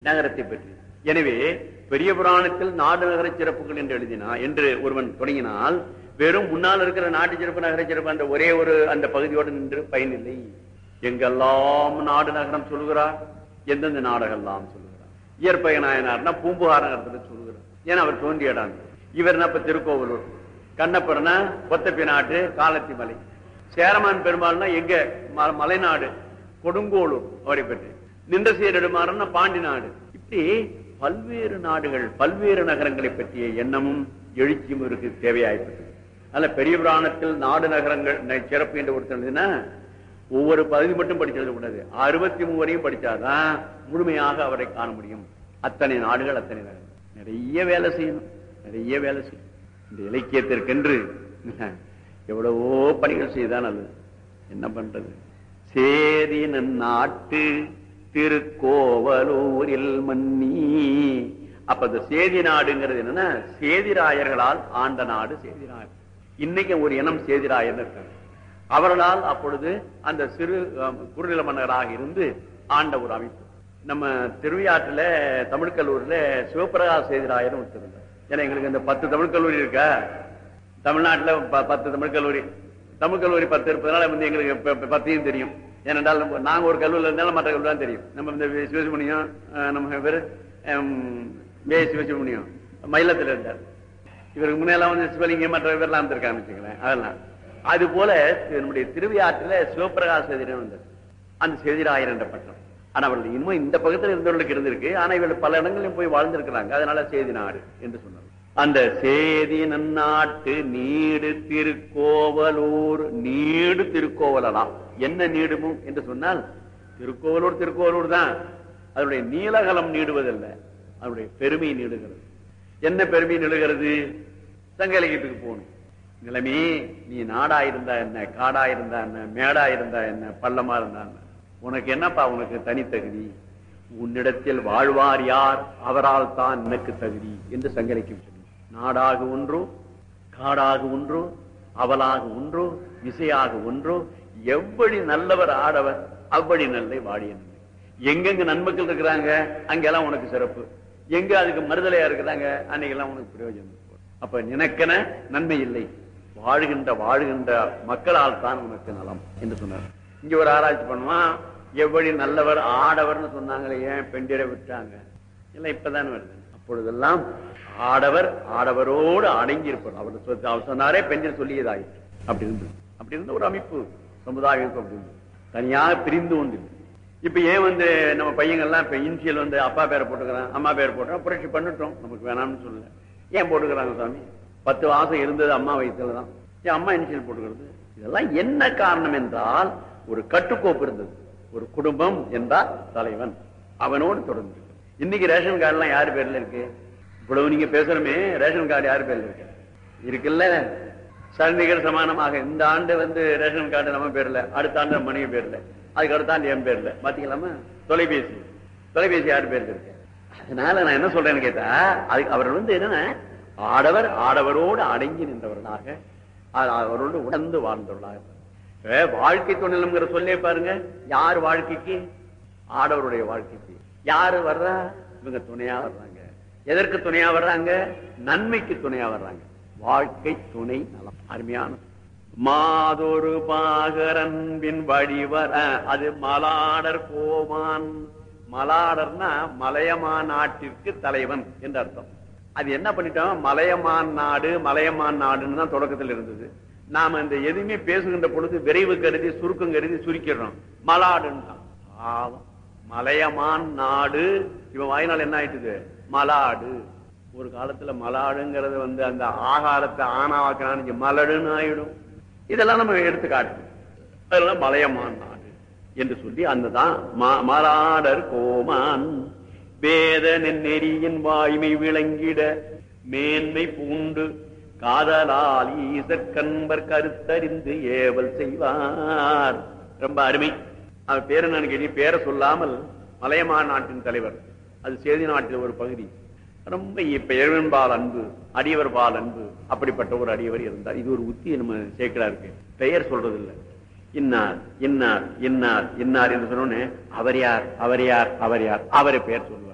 நகரத்தை பற்றி எனவே பெரிய புராணத்தில் நாடு நகர சிறப்புகள் என்று எழுதினா என்று ஒருவன் தொடங்கினால் வெறும் முன்னால் இருக்கிற நாட்டு சிறப்பு நகர சிறப்பு அந்த ஒரே ஒரு அந்த பகுதியோடு நின்று பயனில்லை எங்கெல்லாம் நாடு நகரம் சொல்கிறார் எந்தெந்த நாடகெல்லாம் சொல்கிறார் இயற்பய நாயனார்னா பூம்புகார் நகரத்துல சொல்கிறார் ஏன்னா அவர் தோன்றிய இடம் இவர் என்ன இப்ப திருக்கோவலூர் கண்ணப்பர்னா கொத்தப்பி நாட்டு காலத்தி மலை சேரமான் பெருமாள்னா எங்க ம- மலைநாடு கொடுங்கோளூர் அவரை பற்றி நின்ற சீரடுமாறன்னா பாண்டி நாடு இப்படி பல்வேறு நாடுகள் பல்வேறு நகரங்களை பற்றிய எண்ணமும் எழுச்சியும் இருக்கு தேவையாய்ப்பட்டது அதனால பெரிய புராணத்தில் நாடு நகரங்கள் ந- சிறப்பு என்று ஒருத்தர் ஒவ்வொரு பகுதி மட்டும் படிச்சது கூடாது அறுபத்தி மூவரையும் படிச்சாதான் முழுமையாக அவரை காண முடியும் அத்தனை நாடுகள் அத்தனை நகரங்கள் நிறைய வேலை செய்யணும் நிறைய வேலை செய்யணும் இந்த இலக்கியத்திற்கென்று எவ்வளவோ பணிகள் செய்தான் நல்லது என்ன பண்றது சேரி நாட்டு திருக்கோவலூரில் மன்னி அப்ப இந்த சேதி நாடுங்கிறது என்னன்னா சேதிராயர்களால் ஆண்ட நாடு சேதிராயர் இன்னைக்கு ஒரு இனம் சேதிராயர் இருக்காங்க அவர்களால் அப்பொழுது அந்த சிறு அஹ், குறுநில மன்னராக இருந்து ஆண்ட ஒரு அமைப்பு நம்ம திருவிழாற்றுல தமிழ் கல்லூரியில சிவபிரகாஷ் சேதிராயர் ஒருத்தர் ஏன்னா எங்களுக்கு இந்த பத்து தமிழ் கல்லூரி இருக்கா தமிழ்நாட்டுல ப- பத்து தமிழ் கல்லூரி தமிழ் கல்லூரி பத்து இருப்பதனால வந்து எங்களுக்கு ப- ப- பத்தையும் தெரியும் ஏனென்றால் நம்ம- நாங்க ஒரு கல்லூரில இருந்தாலும் மற்ற கல்லூரி தான் தெரியும் நம்ம இந்த சிவசுமணியம் அஹ், நம்ம பேரு வே சிவசுமணியம் மயிலத்துல இருந்தார் இவருக்கு முன்னெல்லாம் வந்து சிவலிங்கம் மற்ற பேர்லாம் இருந்திருக்காங்க வச்சுங்களேன் அதெல்லாம் அது போல நம்முடைய திருவிழாற்றுல சிவபிரகாஷ் எதிரன் வந்தார் அந்த செதிராயர் என்ற பட்டம் ஆனா அவர்கள் இன்னும் இந்த பக்கத்துல இருந்தவர்களுக்கு இருந்திருக்கு ஆனா இவர்கள் பல இடங்களிலும் போய் வாழ்ந்திருக்கிறாங்க அதனால சேதி நாடு என்று சொன்னார் அந்த சேதி நன்னாட்டு நீடு திருக்கோவலூர் நீடு திருக்கோவலலாம் என்ன நீடுமும் என்று சொன்னால் திருக்கோவலூர் திருக்கோவலூர் தான் அதனுடைய நீலகலம் நீடுவதல்ல அதனுடைய பெருமை நீடுகிறது என்ன பெருமை நிலுகிறது சங்க இலக்கியத்துக்கு போகணும் நிலைமே நீ நாடா இருந்தா என்ன காடா இருந்தா என்ன மேடா இருந்தா என்ன பள்ளமா இருந்தா என்ன உனக்கு என்னப்பா உனக்கு தனித்தகுதி உன்னிடத்தில் வாழ்வார் யார் அவரால் தான் எனக்கு தகுதி என்று சங்க இலக்கியம் சொல்லி நாடாக ஒன்றோ காடாக ஒன்றோ அவலாக ஒன்றோ இசையாக ஒன்றோ எவ்வளி நல்லவர் ஆடவர் அவ்வளி நல்லை வாடிய நன்மை எங்கெங்க நன்மக்கள் இருக்கிறாங்க அங்கெல்லாம் உனக்கு சிறப்பு எங்க அதுக்கு மறுதலையா இருக்கிறாங்க அன்னைக்கெல்லாம் உனக்கு பிரயோஜனம் அப்ப நினைக்கன நன்மை இல்லை வாழ்கின்ற வாழ்கின்ற மக்களால் தான் உனக்கு நலம் என்று சொன்னார் இங்க ஒரு ஆராய்ச்சி பண்ணுவான் எவ்வளி நல்லவர் ஆடவர்னு சொன்னாங்களே ஏன் பெண்டிட விட்டாங்க இல்ல இப்பதான் வருது அப்பொழுதெல்லாம் ஆடவர் ஆடவரோடு அடங்கி இருப்பார் அவர் சொ- அவர் சொன்னாரே பெண்கள் சொல்லியதாயிற்று அப்படி இருந்து அப்படி இருந்த ஒரு அமைப்பு சமுதாயம் அப்படி இருந்து தனியாக பிரிந்து உண்டு இப்ப ஏன் வந்து நம்ம பையங்கள்லாம் இப்ப இன்சியல் வந்து அப்பா பேரை போட்டுக்கிறான் அம்மா பேரை போட்டுறோம் புரட்சி பண்ணிட்டோம் நமக்கு வேணாம்னு சொல்லல ஏன் போட்டுக்கிறாங்க சாமி பத்து மாசம் இருந்தது அம்மா வயிற்றுல தான் ஏன் அம்மா இன்சியல் போட்டுக்கிறது இதெல்லாம் என்ன காரணம் என்றால் ஒரு கட்டுக்கோப்பு இருந்தது ஒரு குடும்பம் என்றால் தலைவன் அவனோடு தொடர்ந்து இன்னைக்கு ரேஷன் கார்டு எல்லாம் யாரு பேர்ல இருக்கு இவ்வளவு நீங்க பேசுறமே ரேஷன் கார்டு யாரு பேர்ல இருக்கு இருக்குல்ல சரிநிகர் சமானமாக இந்த ஆண்டு வந்து ரேஷன் கார்டு நம்ம பேர்ல அடுத்த ஆண்டு நம்ம மனைவி பேர்ல அதுக்கு அடுத்த ஆண்டு என் பேர்ல பாத்தீங்களாமா தொலைபேசி தொலைபேசி யார் பேர்ல இருக்கு அதனால நான் என்ன சொல்றேன்னு கேட்டா அதுக்கு அவர்கள் வந்து என்னன்னா ஆடவர் ஆடவரோடு அடங்கி நின்றவர்களாக அ- அவரோடு உணர்ந்து வாழ்ந்தவர்களாக இப்ப வாழ்க்கை துணைங்கிற சொல்லே பாருங்க யார் வாழ்க்கைக்கு ஆடவருடைய வாழ்க்கைக்கு யாரு வர்றா இவங்க துணையா வர்றாங்க எதற்கு துணையா வர்றாங்க நன்மைக்கு துணையா வர்றாங்க வாழ்க்கை துணை நலம் அருமையான மாதொரு பாகரன்பின் வழிவர அது மலாடர் கோமான் மலாடர்னா மலையமான் நாட்டிற்கு தலைவன் என்று அர்த்தம் அது என்ன பண்ணிட்டோம் மலையமான் நாடு மலையமான் நாடுன்னு தான் தொடக்கத்தில் இருந்தது நாம இந்த எதுவுமே பேசுகின்ற பொழுது விரைவு கருதி சுருக்கம் கருதி சுருக்கிடுறோம் மலாடுன்னு பாவம் மலையமான் நாடு இவன் வாய்நாள் என்ன ஆயிட்டுது மலாடு ஒரு காலத்துல மலாடுங்கிறது வந்து அந்த ஆகாரத்தை ஆனாவாக்கிறான்னு மலடுன்னு ஆயிடும் இதெல்லாம் நம்ம எடுத்து காட்டணும் அதெல்லாம் மலையமான் நாடு என்று சொல்லி அந்த தான் மா- மலாடர் கோமான் வேத நெறியின் வாய்மை விளங்கிட மேன்மை பூண்டு காதலால் ஈசற்கன்பர் கருத்தறிந்து ஏவல் செய்வார் ரொம்ப அருமை அவர் பேரு நான் கேட்டீங்க பேரை சொல்லாமல் மலையமான் நாட்டின் தலைவர் அது சேதி நாட்டில் ஒரு பகுதி ரொம்ப இப்ப இறைவன்பால் அன்பு அடியவர் பால் அன்பு அப்படிப்பட்ட ஒரு அடியவர் இருந்தார் இது ஒரு உத்தி நம்ம சேர்க்கிறா இருக்கு பெயர் சொல்றது இல்ல இன்னார் இன்னார் இன்னார் இன்னார் என்று சொன்னோன்னு அவர் யார் அவர் யார் அவர் யார் அவரை பெயர் சொல்லணும்